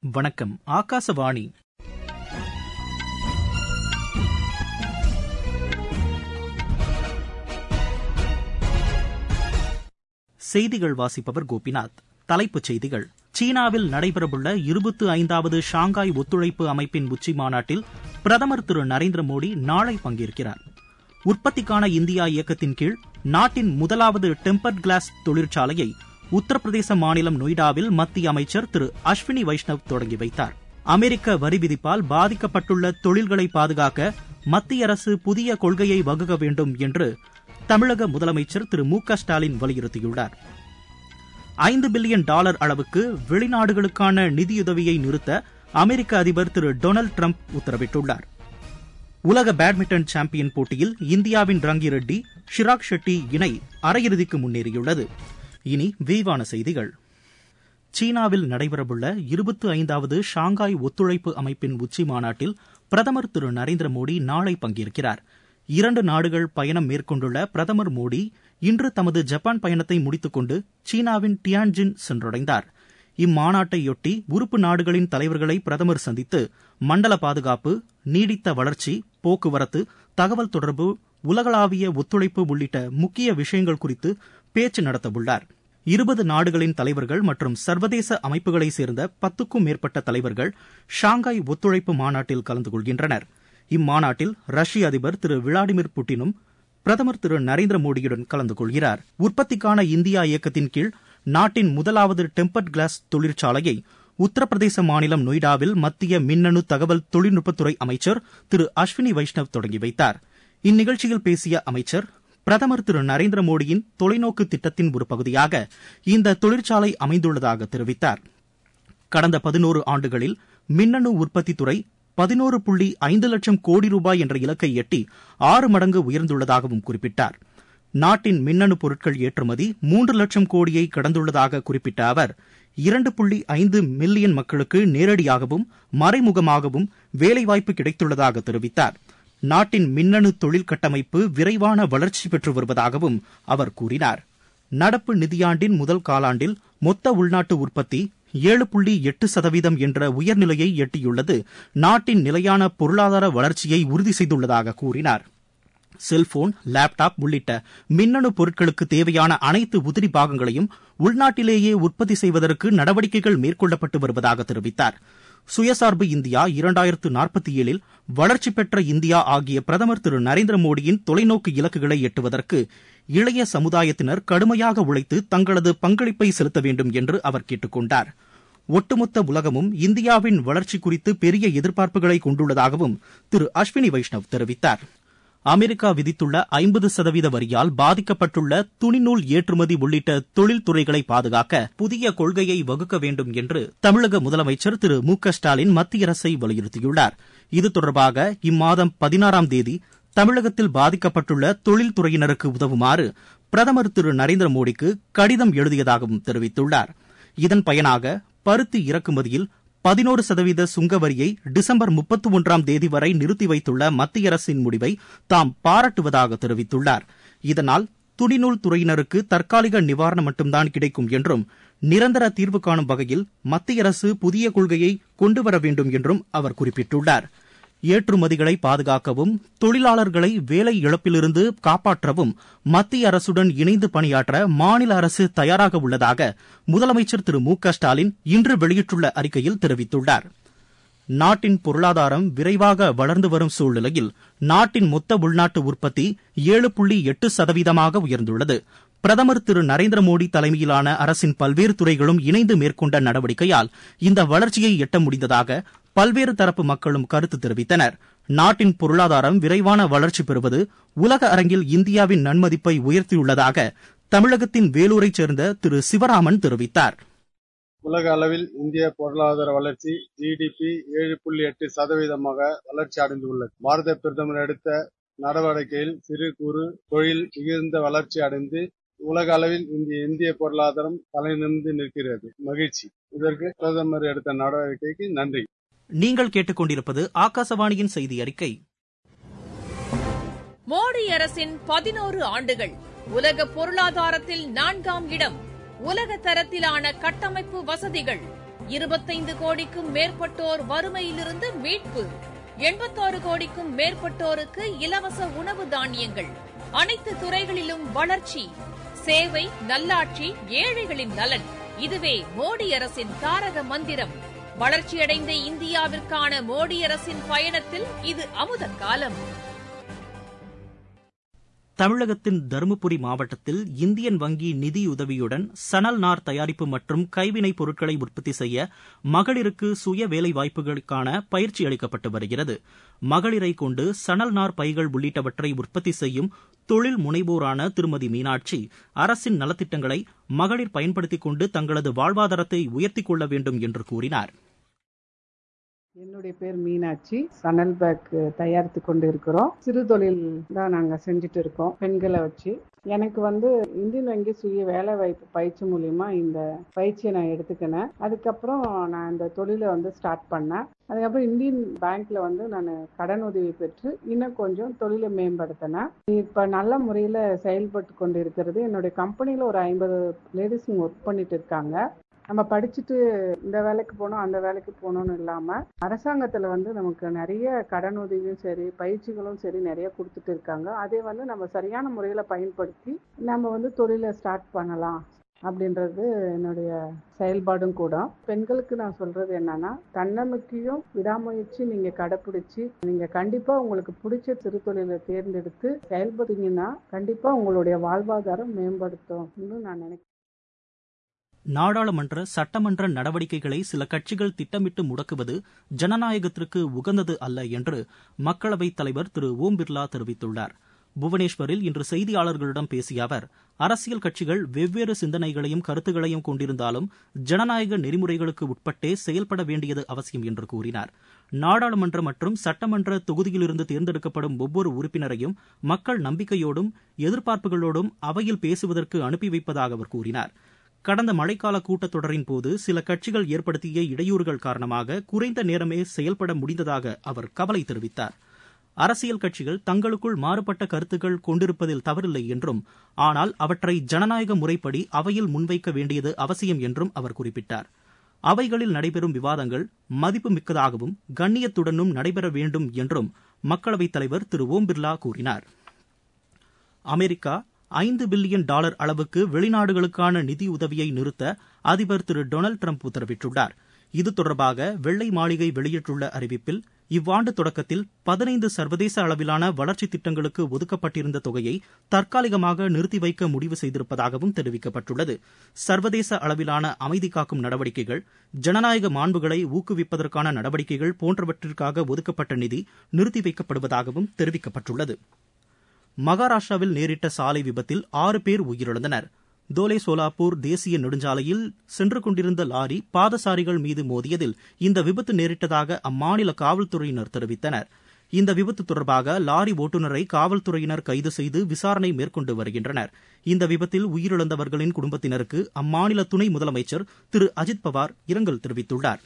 வணக்கம் ஆகாசவாணி செய்திகள் வாசிப்பவர் கோபிநாத் தலைப்புச் செய்திகள் சீனாவில் நடைபெறவுள்ள இருபத்து ஐந்தாவது ஷாங்காய் ஒத்துழைப்பு அமைப்பின் உச்சி மாநாட்டில் பிரதமர் திரு நரேந்திர மோடி நாளை பங்கேற்கிறார் உற்பத்திக்கான இந்தியா இயக்கத்தின் கீழ் நாட்டின் முதலாவது டெம்பர்ட் கிளாஸ் தொழிற்சாலையை உத்தரப்பிரதேச மாநிலம் நொய்டாவில் மத்திய அமைச்சர் திரு அஸ்வினி வைஷ்ணவ் தொடங்கி வைத்தார் அமெரிக்க வரி விதிப்பால் பாதிக்கப்பட்டுள்ள தொழில்களை பாதுகாக்க மத்திய அரசு புதிய கொள்கையை வகுக்க வேண்டும் என்று தமிழக முதலமைச்சர் திரு மு க ஸ்டாலின் வலியுறுத்தியுள்ளார் ஐந்து பில்லியன் டாலர் அளவுக்கு வெளிநாடுகளுக்கான நிதியுதவியை நிறுத்த அமெரிக்க அதிபர் திரு டொனால்டு டிரம்ப் உத்தரவிட்டுள்ளார் உலக பேட்மிண்டன் சாம்பியன் போட்டியில் இந்தியாவின் ரங்கி ரெட்டி ஷிராக் ஷெட்டி இணை அரையிறுதிக்கு முன்னேறியுள்ளது இனி விரிவான செய்திகள் சீனாவில் நடைபெறவுள்ள இருபத்தி ஐந்தாவது ஷாங்காய் ஒத்துழைப்பு அமைப்பின் உச்சி மாநாட்டில் பிரதமர் திரு நரேந்திர மோடி நாளை பங்கேற்கிறார் இரண்டு நாடுகள் பயணம் மேற்கொண்டுள்ள பிரதமர் மோடி இன்று தமது ஜப்பான் பயணத்தை முடித்துக்கொண்டு சீனாவின் டியான்ஜின் சென்றடைந்தார் இம்மாநாட்டையொட்டி உறுப்பு நாடுகளின் தலைவர்களை பிரதமர் சந்தித்து மண்டல பாதுகாப்பு நீடித்த வளர்ச்சி போக்குவரத்து தகவல் தொடர்பு உலகளாவிய ஒத்துழைப்பு உள்ளிட்ட முக்கிய விஷயங்கள் குறித்து பேச்சு நடத்தவுள்ளார் இருபது நாடுகளின் தலைவர்கள் மற்றும் சர்வதேச அமைப்புகளைச் சேர்ந்த பத்துக்கும் மேற்பட்ட தலைவர்கள் ஷாங்காய் ஒத்துழைப்பு மாநாட்டில் கலந்து கொள்கின்றனர் இம்மாநாட்டில் ரஷ்ய அதிபர் திரு விளாடிமிர் புட்டினும் பிரதமர் திரு நரேந்திர மோடியுடன் கலந்து கொள்கிறார் உற்பத்திக்கான இந்தியா இயக்கத்தின் கீழ் நாட்டின் முதலாவது டெம்பர்ட் கிளாஸ் தொழிற்சாலையை உத்தரப்பிரதேச மாநிலம் நொய்டாவில் மத்திய மின்னணு தகவல் தொழில்நுட்பத்துறை அமைச்சர் திரு அஸ்வினி வைஷ்ணவ் தொடங்கி வைத்தார் இந்நிகழ்ச்சியில் பேசிய அமைச்சர் பிரதமர் திரு நரேந்திர மோடியின் தொலைநோக்கு திட்டத்தின் ஒரு பகுதியாக இந்த தொழிற்சாலை அமைந்துள்ளதாக தெரிவித்தார் கடந்த பதினோரு ஆண்டுகளில் மின்னணு உற்பத்தித் துறை பதினோரு புள்ளி ஐந்து லட்சம் கோடி ரூபாய் என்ற இலக்கை எட்டி ஆறு மடங்கு உயர்ந்துள்ளதாகவும் குறிப்பிட்டார் நாட்டின் மின்னணு பொருட்கள் ஏற்றுமதி மூன்று லட்சம் கோடியை கடந்துள்ளதாக குறிப்பிட்ட அவர் இரண்டு புள்ளி ஐந்து மில்லியன் மக்களுக்கு நேரடியாகவும் மறைமுகமாகவும் வேலைவாய்ப்பு கிடைத்துள்ளதாக தெரிவித்தார் நாட்டின் மின்னணு தொழில் கட்டமைப்பு விரைவான வளர்ச்சி பெற்று வருவதாகவும் அவர் கூறினார் நடப்பு நிதியாண்டின் முதல் காலாண்டில் மொத்த உள்நாட்டு உற்பத்தி ஏழு புள்ளி எட்டு சதவீதம் என்ற உயர்நிலையை எட்டியுள்ளது நாட்டின் நிலையான பொருளாதார வளர்ச்சியை உறுதி செய்துள்ளதாக கூறினார் செல்போன் லேப்டாப் உள்ளிட்ட மின்னணு பொருட்களுக்கு தேவையான அனைத்து உதிரி பாகங்களையும் உள்நாட்டிலேயே உற்பத்தி செய்வதற்கு நடவடிக்கைகள் மேற்கொள்ளப்பட்டு வருவதாக தெரிவித்தார் சுயசார்பு இந்தியா இரண்டாயிரத்து நாற்பத்தி ஏழில் வளர்ச்சி பெற்ற இந்தியா ஆகிய பிரதமர் திரு நரேந்திர மோடியின் தொலைநோக்கு இலக்குகளை எட்டுவதற்கு இளைய சமுதாயத்தினர் கடுமையாக உழைத்து தங்களது பங்களிப்பை செலுத்த வேண்டும் என்று அவர் கேட்டுக் கொண்டார் ஒட்டுமொத்த உலகமும் இந்தியாவின் வளர்ச்சி குறித்து பெரிய எதிர்பார்ப்புகளை கொண்டுள்ளதாகவும் திரு அஸ்வினி வைஷ்ணவ் தெரிவித்தார் அமெரிக்கா விதித்துள்ள ஐம்பது சதவீத வரியால் பாதிக்கப்பட்டுள்ள துணிநூல் ஏற்றுமதி உள்ளிட்ட தொழில்துறைகளை பாதுகாக்க புதிய கொள்கையை வகுக்க வேண்டும் என்று தமிழக முதலமைச்சர் திரு மு க ஸ்டாலின் மத்திய அரசை வலியுறுத்தியுள்ளார் இது தொடர்பாக இம்மாதம் பதினாறாம் தேதி தமிழகத்தில் பாதிக்கப்பட்டுள்ள தொழில்துறையினருக்கு உதவுமாறு பிரதமர் திரு நரேந்திர மோடிக்கு கடிதம் எழுதியதாகவும் தெரிவித்துள்ளார் இதன் பயனாக பருத்தி இறக்குமதியில் பதினோரு சதவீத சுங்க வரியை டிசம்பர் முப்பத்தி ஒன்றாம் தேதி வரை நிறுத்தி வைத்துள்ள மத்திய அரசின் முடிவை தாம் பாராட்டுவதாக தெரிவித்துள்ளார் இதனால் துணிநூல் துறையினருக்கு தற்காலிக நிவாரணம் மட்டும்தான் கிடைக்கும் என்றும் நிரந்தர தீர்வு காணும் வகையில் மத்திய அரசு புதிய கொள்கையை கொண்டுவர வேண்டும் என்றும் அவர் குறிப்பிட்டுள்ளார் ஏற்றுமதிகளை பாதுகாக்கவும் தொழிலாளர்களை வேலை இழப்பிலிருந்து காப்பாற்றவும் மத்திய அரசுடன் இணைந்து பணியாற்ற மாநில அரசு தயாராக உள்ளதாக முதலமைச்சர் திரு மு க ஸ்டாலின் இன்று வெளியிட்டுள்ள அறிக்கையில் தெரிவித்துள்ளார் நாட்டின் பொருளாதாரம் விரைவாக வளர்ந்து வரும் சூழ்நிலையில் நாட்டின் மொத்த உள்நாட்டு உற்பத்தி ஏழு புள்ளி எட்டு சதவீதமாக உயர்ந்துள்ளது பிரதமர் திரு நரேந்திர மோடி தலைமையிலான அரசின் பல்வேறு துறைகளும் இணைந்து மேற்கொண்ட நடவடிக்கையால் இந்த வளர்ச்சியை எட்ட முடிந்ததாக பல்வேறு தரப்பு மக்களும் கருத்து தெரிவித்தனர் நாட்டின் பொருளாதாரம் விரைவான வளர்ச்சி பெறுவது உலக அரங்கில் இந்தியாவின் நன்மதிப்பை உயர்த்தியுள்ளதாக தமிழகத்தின் வேலூரைச் சேர்ந்த திரு சிவராமன் தெரிவித்தார் உலக அளவில் இந்திய பொருளாதார வளர்ச்சி ஜிடிபி ஏழு புள்ளி எட்டு சதவீதமாக வளர்ச்சி அடைந்துள்ளது பாரத பிரதமர் எடுத்த நடவடிக்கையில் சிறு குறு தொழில் மிகுந்த வளர்ச்சி அடைந்து உலக அளவில் இந்திய இந்திய பொருளாதாரம் தலை நிமிர்ந்து நிற்கிறது மகிழ்ச்சி இதற்கு பிரதமர் எடுத்த நடவடிக்கைக்கு நன்றி நீங்கள் கேட்டுக்கொண்டிருப்பது ஆகாசவாணியின் செய்தி அறிக்கை மோடி அரசின் பதினோரு ஆண்டுகள் உலக பொருளாதாரத்தில் நான்காம் இடம் உலக தரத்திலான கட்டமைப்பு வசதிகள் இருபத்தைந்து கோடிக்கும் மேற்பட்டோர் வறுமையிலிருந்து மீட்பு எண்பத்தாறு கோடிக்கும் மேற்பட்டோருக்கு இலவச உணவு தானியங்கள் அனைத்து துறைகளிலும் வளர்ச்சி சேவை நல்லாட்சி ஏழைகளின் நலன் இதுவே மோடி அரசின் தாரக மந்திரம் வளர்ச்சியடைந்த இந்தியாவிற்கான மோடி அரசின் பயணத்தில் இது அமுத காலம் தமிழகத்தின் தருமபுரி மாவட்டத்தில் இந்தியன் வங்கி நிதியுதவியுடன் சணல் நார் தயாரிப்பு மற்றும் கைவினைப் பொருட்களை உற்பத்தி செய்ய மகளிருக்கு சுய வேலை வாய்ப்புகளுக்கான பயிற்சி அளிக்கப்பட்டு வருகிறது மகளிரை கொண்டு சணல் நார் பைகள் உள்ளிட்டவற்றை உற்பத்தி செய்யும் தொழில் முனைவோரான திருமதி மீனாட்சி அரசின் நலத்திட்டங்களை மகளிர் பயன்படுத்திக் கொண்டு தங்களது வாழ்வாதாரத்தை உயர்த்திக் கொள்ள வேண்டும் என்று கூறினார் என்னுடைய பேர் மீனாட்சி சணல் பேக் தயாரித்து கொண்டு இருக்கிறோம் சிறு தொழில் தான் நாங்கள் செஞ்சுட்டு இருக்கோம் பெண்களை வச்சு எனக்கு வந்து இந்தியன் வங்கி சுய வேலை வாய்ப்பு பயிற்சி மூலியமா இந்த பயிற்சியை நான் எடுத்துக்கினேன் அதுக்கப்புறம் நான் இந்த தொழிலை வந்து ஸ்டார்ட் பண்ணேன் அதுக்கப்புறம் இந்தியன் பேங்க்ல வந்து நான் கடன் உதவி பெற்று இன்னும் கொஞ்சம் தொழிலை மேம்படுத்தினேன் இப்போ நல்ல முறையில் செயல்பட்டு கொண்டு இருக்கிறது என்னுடைய கம்பெனியில் ஒரு ஐம்பது லேடிஸ் ஒர்க் பண்ணிட்டு இருக்காங்க நம்ம படிச்சுட்டு இந்த வேலைக்கு போகணும் அந்த வேலைக்கு போகணும்னு இல்லாமல் அரசாங்கத்தில் வந்து நமக்கு நிறைய கடன் உதவியும் சரி பயிற்சிகளும் சரி நிறைய கொடுத்துட்டு இருக்காங்க அதை வந்து நம்ம சரியான முறையில் பயன்படுத்தி நம்ம வந்து தொழிலை ஸ்டார்ட் பண்ணலாம் அப்படின்றது என்னுடைய செயல்பாடும் கூட பெண்களுக்கு நான் சொல்றது என்னன்னா தன்னம்பிக்கையும் விடாமுயற்சி நீங்க கடைப்பிடிச்சு நீங்க கண்டிப்பா உங்களுக்கு பிடிச்ச சிறு தொழிலை தேர்ந்தெடுத்து செயல்பட்டீங்கன்னா கண்டிப்பா உங்களுடைய வாழ்வாதாரம் மேம்படுத்தும் நான் நினைக்கிறேன் நாடாளுமன்ற சட்டமன்ற நடவடிக்கைகளை சில கட்சிகள் திட்டமிட்டு முடக்குவது ஜனநாயகத்திற்கு உகந்தது அல்ல என்று மக்களவைத் தலைவர் திரு ஓம் பிர்லா தெரிவித்துள்ளார் புவனேஸ்வரில் இன்று செய்தியாளர்களிடம் பேசிய அவர் அரசியல் கட்சிகள் வெவ்வேறு சிந்தனைகளையும் கருத்துகளையும் கொண்டிருந்தாலும் ஜனநாயக நெறிமுறைகளுக்கு உட்பட்டே செயல்பட வேண்டியது அவசியம் என்று கூறினார் நாடாளுமன்ற மற்றும் சட்டமன்ற தொகுதியிலிருந்து தேர்ந்தெடுக்கப்படும் ஒவ்வொரு உறுப்பினரையும் மக்கள் நம்பிக்கையோடும் எதிர்பார்ப்புகளோடும் அவையில் பேசுவதற்கு அனுப்பி வைப்பதாக அவர் கூறினார் கடந்த மழைக்கால கூட்டத்தொடரின் போது சில கட்சிகள் ஏற்படுத்திய இடையூறுகள் காரணமாக குறைந்த நேரமே செயல்பட முடிந்ததாக அவர் கவலை தெரிவித்தார் அரசியல் கட்சிகள் தங்களுக்குள் மாறுபட்ட கருத்துக்கள் கொண்டிருப்பதில் தவறில்லை என்றும் ஆனால் அவற்றை ஜனநாயக முறைப்படி அவையில் முன்வைக்க வேண்டியது அவசியம் என்றும் அவர் குறிப்பிட்டார் அவைகளில் நடைபெறும் விவாதங்கள் மதிப்புமிக்கதாகவும் கண்ணியத்துடனும் நடைபெற வேண்டும் என்றும் மக்களவைத் தலைவர் திரு ஓம் பிர்லா கூறினார் அமெரிக்கா ஐந்து பில்லியன் டாலர் அளவுக்கு வெளிநாடுகளுக்கான நிதியுதவியை நிறுத்த அதிபர் திரு டொனால்டு டிரம்ப் உத்தரவிட்டுள்ளார் இது தொடர்பாக வெள்ளை மாளிகை வெளியிட்டுள்ள அறிவிப்பில் இவ்வாண்டு தொடக்கத்தில் பதினைந்து சர்வதேச அளவிலான வளர்ச்சி திட்டங்களுக்கு ஒதுக்கப்பட்டிருந்த தொகையை தற்காலிகமாக நிறுத்தி வைக்க முடிவு செய்திருப்பதாகவும் தெரிவிக்கப்பட்டுள்ளது சர்வதேச அளவிலான அமைதி காக்கும் நடவடிக்கைகள் ஜனநாயக மாண்புகளை ஊக்குவிப்பதற்கான நடவடிக்கைகள் போன்றவற்றிற்காக ஒதுக்கப்பட்ட நிதி நிறுத்தி வைக்கப்படுவதாகவும் தெரிவிக்கப்பட்டுள்ளது மகாராஷ்டிராவில் நேரிட்ட சாலை விபத்தில் ஆறு பேர் உயிரிழந்தனர் தோலே சோலாப்பூர் தேசிய நெடுஞ்சாலையில் சென்று கொண்டிருந்த லாரி பாதசாரிகள் மீது மோதியதில் இந்த விபத்து நேரிட்டதாக அம்மாநில காவல்துறையினர் தெரிவித்தனர் இந்த விபத்து தொடர்பாக லாரி ஓட்டுநரை காவல்துறையினர் கைது செய்து விசாரணை மேற்கொண்டு வருகின்றனர் இந்த விபத்தில் உயிரிழந்தவர்களின் குடும்பத்தினருக்கு அம்மாநில துணை முதலமைச்சர் திரு அஜித் பவார் இரங்கல் தெரிவித்துள்ளார்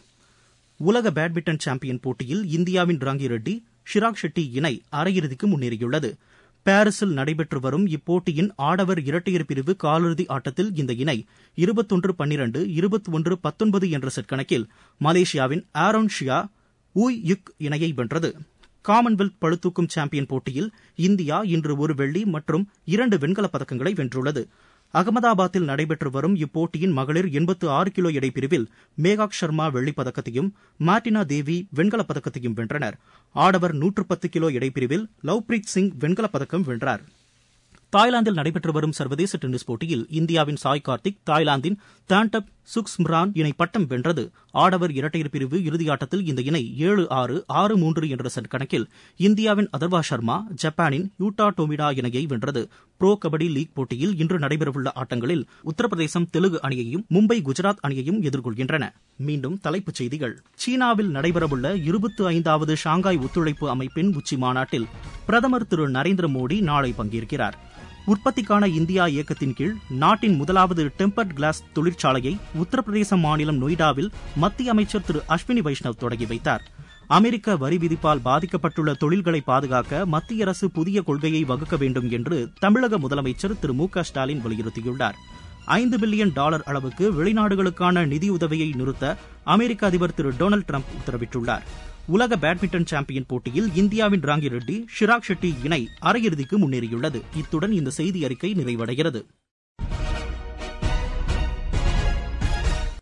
உலக பேட்மிண்டன் சாம்பியன் போட்டியில் இந்தியாவின் ராங்கி ரெட்டி ஷிராக் ஷெட்டி இணை அரையிறுதிக்கு முன்னேறியுள்ளது பாரிஸில் நடைபெற்று வரும் இப்போட்டியின் ஆடவர் இரட்டையர் பிரிவு காலிறுதி ஆட்டத்தில் இந்த இணை இருபத்தொன்று பன்னிரண்டு இருபத்தி ஒன்று பத்தொன்பது என்ற செட் கணக்கில் மலேசியாவின் ஆரோன் ஷியா ஊய் யுக் இணையை வென்றது காமன்வெல்த் பளுதூக்கும் சாம்பியன் போட்டியில் இந்தியா இன்று ஒரு வெள்ளி மற்றும் இரண்டு வெண்கலப் பதக்கங்களை வென்றுள்ளது அகமதாபாத்தில் நடைபெற்று வரும் இப்போட்டியின் மகளிர் எண்பத்து ஆறு கிலோ எடை பிரிவில் மேகாக் சர்மா வெள்ளிப் பதக்கத்தையும் மார்டினா தேவி வெண்கலப் பதக்கத்தையும் வென்றனர் ஆடவர் நூற்று பத்து கிலோ எடை பிரிவில் லவ்பிரீத் சிங் வெண்கலப் பதக்கம் வென்றார் தாய்லாந்தில் நடைபெற்று வரும் சர்வதேச டென்னிஸ் போட்டியில் இந்தியாவின் சாய் கார்த்திக் தாய்லாந்தின் தாண்டப் சுக்ஸ்ம்ரான் இணை பட்டம் வென்றது ஆடவர் இரட்டையர் பிரிவு இறுதியாட்டத்தில் இந்த இணை ஏழு ஆறு ஆறு மூன்று என்ற செட் கணக்கில் இந்தியாவின் அதர்வா சர்மா ஜப்பானின் யூட்டா டோமிடா இணையை வென்றது புரோ கபடி லீக் போட்டியில் இன்று நடைபெறவுள்ள ஆட்டங்களில் உத்தரப்பிரதேசம் தெலுங்கு அணியையும் மும்பை குஜராத் அணியையும் எதிர்கொள்கின்றன மீண்டும் தலைப்புச் செய்திகள் சீனாவில் நடைபெறவுள்ள இருபத்தி ஐந்தாவது ஷாங்காய் ஒத்துழைப்பு அமைப்பின் உச்சி மாநாட்டில் பிரதமர் திரு நரேந்திர மோடி நாளை பங்கேற்கிறார் உற்பத்திக்கான இந்தியா இயக்கத்தின் கீழ் நாட்டின் முதலாவது டெம்பர்ட் கிளாஸ் தொழிற்சாலையை உத்தரப்பிரதேச மாநிலம் நொய்டாவில் மத்திய அமைச்சர் திரு அஸ்வினி வைஷ்ணவ் தொடங்கி வைத்தார் அமெரிக்க வரி விதிப்பால் பாதிக்கப்பட்டுள்ள தொழில்களை பாதுகாக்க மத்திய அரசு புதிய கொள்கையை வகுக்க வேண்டும் என்று தமிழக முதலமைச்சர் திரு மு க ஸ்டாலின் வலியுறுத்தியுள்ளார் ஐந்து பில்லியன் டாலர் அளவுக்கு வெளிநாடுகளுக்கான நிதியுதவியை நிறுத்த அமெரிக்க அதிபர் திரு டொனால்டு டிரம்ப் உத்தரவிட்டுள்ளார் உலக பேட்மிண்டன் சாம்பியன் போட்டியில் இந்தியாவின் ராங்கி ரெட்டி ஷிராக் ஷெட்டி இணை அரையிறுதிக்கு முன்னேறியுள்ளது இத்துடன் இந்த செய்தி அறிக்கை நிறைவடைகிறது